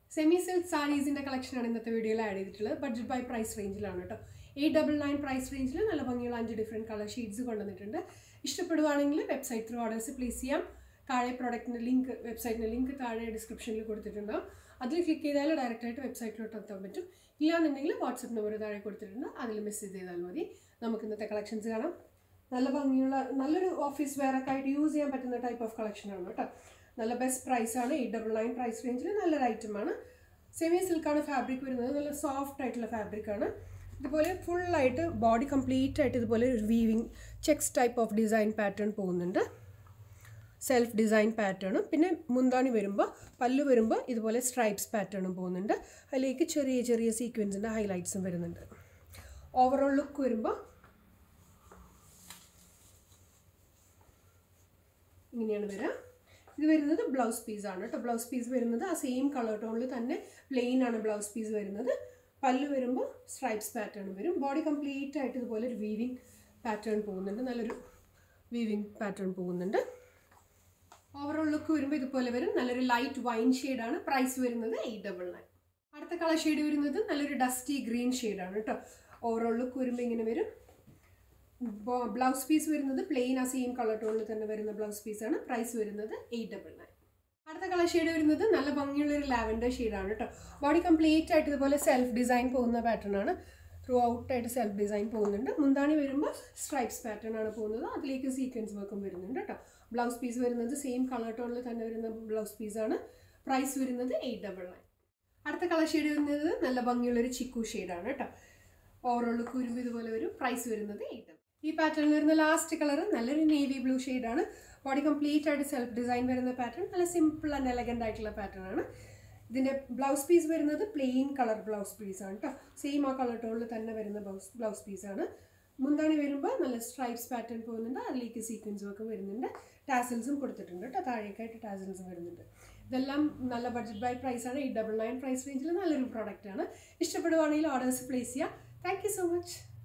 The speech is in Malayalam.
സെമി സിൽക്ക് സാരീസിൻ്റെ കളക്ഷനാണ് ഇന്നത്തെ വീഡിയോയിൽ ആഡ് ചെയ്തിട്ടുള്ളത് ബഡ്ജറ്റ് ബൈ പ്രൈസ് റേഞ്ചിലാണ് കേട്ടോ എയ്റ്റ് ഡബിൾ നയൻ പ്രൈസ് റേഞ്ചിൽ നല്ല ഭംഗിയുള്ള അഞ്ച് ഡിഫറെൻറ്റ് കളർ ഷീറ്റ്സ് കൊണ്ടുവന്നിട്ടുണ്ട് ഇഷ്ടപ്പെടുവാണെങ്കിൽ വെബ്സൈറ്റ് ത്രൂ ഓർഡേഴ്സ് പ്ലേസ് ചെയ്യാം താഴെ പ്രൊഡക്റ്റിൻ്റെ ലിങ്ക് വെബ്സൈറ്റിൻ്റെ ലിങ്ക് താഴെ ഡിസ്ക്രിപ്ഷനിൽ കൊടുത്തിട്ടുണ്ടാവും അതിൽ ക്ലിക്ക് ചെയ്താൽ ഡയറക്റ്റായിട്ട് വെബ്സൈറ്റിലോട്ട് എത്താൻ പറ്റും ഇല്ലാന്നുണ്ടെങ്കിൽ വാട്സപ്പ് നമ്പർ താഴെ കൊടുത്തിട്ടുണ്ട് അതിൽ മെസ്സേജ് ചെയ്താൽ മതി നമുക്ക് ഇന്നത്തെ കളക്ഷൻസ് കാണാം നല്ല ഭംഗിയുള്ള നല്ലൊരു ഓഫീസ് വെയറൊക്കെ ആയിട്ട് യൂസ് ചെയ്യാൻ പറ്റുന്ന ടൈപ്പ് ഓഫ് കളക്ഷനാണ് കേട്ടോ നല്ല ബെസ്റ്റ് പ്രൈസാണ് എയ്റ്റ് ഡബിൾ നയൻ പ്രൈസ് റേഞ്ചിൽ നല്ലൊരു ഐറ്റമാണ് സെമി സിൽക്കാണ് ഫാബ്രിക് വരുന്നത് നല്ല സോഫ്റ്റ് ആയിട്ടുള്ള ഫാബ്രിക്കാണ് ഇതുപോലെ ഫുള്ളായിട്ട് ബോഡി കംപ്ലീറ്റ് ആയിട്ട് ഇതുപോലെ ഒരു weaving checks type of design pattern പോകുന്നുണ്ട് സെൽഫ് ഡിസൈൻ പാറ്റേണും പിന്നെ മുന്താണി വരുമ്പോൾ പല്ല് വരുമ്പോൾ ഇതുപോലെ സ്ട്രൈപ്സ് പാറ്റേണും പോകുന്നുണ്ട് അതിലേക്ക് ചെറിയ ചെറിയ സീക്വൻസിൻ്റെ ഹൈലൈറ്റ്സും വരുന്നുണ്ട് ഓവറോൾ ലുക്ക് വരുമ്പോൾ ഇങ്ങനെയാണ് വരിക ഇത് വരുന്നത് ബ്ലൗസ് പീസാണ് കേട്ടോ ബ്ലൗസ് പീസ് വരുന്നത് ആ സെയിം കളർ ടോണിൽ തന്നെ പ്ലെയിൻ ആണ് ബ്ലൗസ് പീസ് വരുന്നത് പല്ല് വരുമ്പോൾ സ്ട്രൈപ്സ് പാറ്റേൺ വരും ബോഡി കംപ്ലീറ്റ് ആയിട്ട് ഇതുപോലെ ഒരു വീവിങ് പാറ്റേൺ പോകുന്നുണ്ട് നല്ലൊരു വീവിങ് പാറ്റേൺ പോകുന്നുണ്ട് ഓവറോൾ ലുക്ക് വരുമ്പോൾ ഇതുപോലെ വരും നല്ലൊരു ലൈറ്റ് വൈൻ ഷെയ്ഡാണ് പ്രൈസ് വരുന്നത് എയ്റ്റ് ഡബിൾ നയൻ അടുത്ത കളർ ഷെയ്ഡ് വരുന്നത് നല്ലൊരു ഡസ്റ്റി ഗ്രീൻ ഷെയ്ഡാണ് കേട്ടോ ഓവറോൾ ലുക്ക് വരുമ്പോൾ ഇങ്ങനെ വരും ബ്ലൗസ് പീസ് വരുന്നത് പ്ലെയിൻ ആ സെയിം കളർ ടോണിൽ തന്നെ വരുന്ന ബ്ലൗസ് പീസാണ് പ്രൈസ് വരുന്നത് എയ്റ്റ് ഡബിൾ നയൻ അടുത്ത കളർ ഷെയ്ഡ് വരുന്നത് നല്ല ഭംഗിയുള്ള ഒരു ലാവൻഡർ ഷെയ്ഡാണ് കേട്ടോ ബോഡി കംപ്ലീറ്റ് ആയിട്ട് ഇതുപോലെ സെൽഫ് ഡിസൈൻ പോകുന്ന പാറ്റേൺ ആണ് ത്രൂ ഔട്ട് ആയിട്ട് സെൽഫ് ഡിസൈൻ പോകുന്നുണ്ട് മുന്താണി വരുമ്പോൾ സ്ട്രൈപ്സ് പാറ്റേൺ ആണ് പോകുന്നത് അതിലേക്ക് സീക്വൻസ് വർക്കും വരുന്നുണ്ട് കേട്ടോ ബ്ലൗസ് പീസ് വരുന്നത് സെയിം കളർ ടോണിൽ തന്നെ വരുന്ന ബ്ലൗസ് പീസാണ് പ്രൈസ് വരുന്നത് എയ്റ്റ് ഡബിൾ നയൻ അടുത്ത കളർ ഷെയ്ഡ് വരുന്നത് നല്ല ഭംഗിയുള്ളൊരു ചിക്കു ഷെയ്ഡാണ് കേട്ടോ ഓവറോൾ ലുക്ക് വരുമ്പോൾ ഇതുപോലെ വരും പ്രൈസ് വരുന്നത് എയ്റ്റ് ഈ പാറ്റേണിൽ വരുന്ന ലാസ്റ്റ് കളർ നല്ലൊരു നേവി ബ്ലൂ ഷെയ്ഡാണ് ബോഡി കംപ്ലീറ്റ് ആയിട്ട് സെൽഫ് ഡിസൈൻ വരുന്ന പാറ്റേൺ നല്ല സിമ്പിൾ ആൻഡ് എലഗൻ്റ് ആയിട്ടുള്ള പാറ്റേൺ ആണ് ഇതിൻ്റെ ബ്ലൗസ് പീസ് വരുന്നത് പ്ലെയിൻ കളർ ബ്ലൗസ് പീസാണ് കേട്ടോ സെയിം ആ കളർ ടോണിൽ തന്നെ വരുന്ന ബ്ലൗസ് ബ്ലൗസ് പീസാണ് മുന്താണി വരുമ്പോൾ നല്ല സ്ട്രൈപ്സ് പാറ്റേൺ പോകുന്നുണ്ട് അതിലേക്ക് സീക്വൻസും ഒക്കെ വരുന്നുണ്ട് ടാസിൽസും കൊടുത്തിട്ടുണ്ട് കേട്ടോ താഴേക്കായിട്ട് ടാസിൽസും വരുന്നുണ്ട് ഇതെല്ലാം നല്ല ബഡ്ജറ്റ് ബൈ പ്രൈസാണ് എയ്റ്റ് ഡബിൾ നയൻ പ്രൈസ് റേഞ്ചിൽ നല്ലൊരു പ്രോഡക്റ്റാണ് ഇഷ്ടപ്പെടുവാണെങ്കിൽ ഓർഡേഴ്സ് പ്ലേസ് ചെയ്യുക താങ്ക് യു സോ മച്ച്